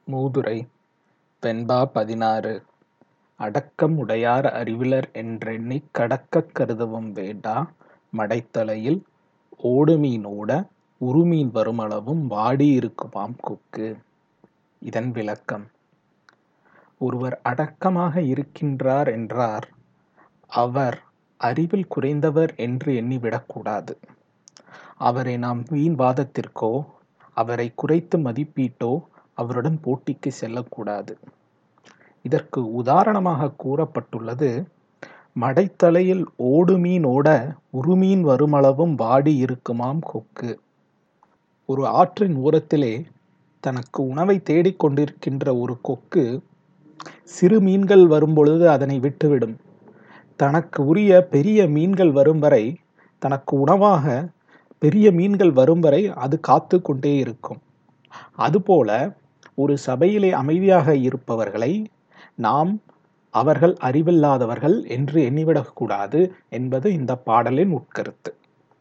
மூதுரை வெண்பா பதினாறு அடக்கம் உடையார் அறிவிலர் என்றெண்ணிக் கடக்கக் கருதவும் வேண்டா மடைத்தலையில் ஓடுமீன் ஓட உறுமீன் வருமளவும் வாடி இருக்குமாம் கொக்கு இதன் விளக்கம் ஒருவர் அடக்கமாக இருக்கின்றார் என்றார் அவர் அறிவில் குறைந்தவர் என்று எண்ணிவிடக்கூடாது அவரை நாம் வீண் வாதத்திற்கோ அவரை குறைத்து மதிப்பீட்டோ அவருடன் போட்டிக்கு செல்லக்கூடாது இதற்கு உதாரணமாக கூறப்பட்டுள்ளது மடைத்தலையில் ஓடுமீன் ஓட உறுமீன் வருமளவும் வாடி இருக்குமாம் கொக்கு ஒரு ஆற்றின் ஓரத்திலே தனக்கு உணவை தேடிக் கொண்டிருக்கின்ற ஒரு கொக்கு சிறு மீன்கள் வரும்பொழுது அதனை விட்டுவிடும் தனக்கு உரிய பெரிய மீன்கள் வரும் வரை தனக்கு உணவாக பெரிய மீன்கள் வரும் வரை அது காத்து கொண்டே இருக்கும் அதுபோல ஒரு சபையிலே அமைதியாக இருப்பவர்களை நாம் அவர்கள் அறிவில்லாதவர்கள் என்று எண்ணிவிடக்கூடாது என்பது இந்த பாடலின் உட்கருத்து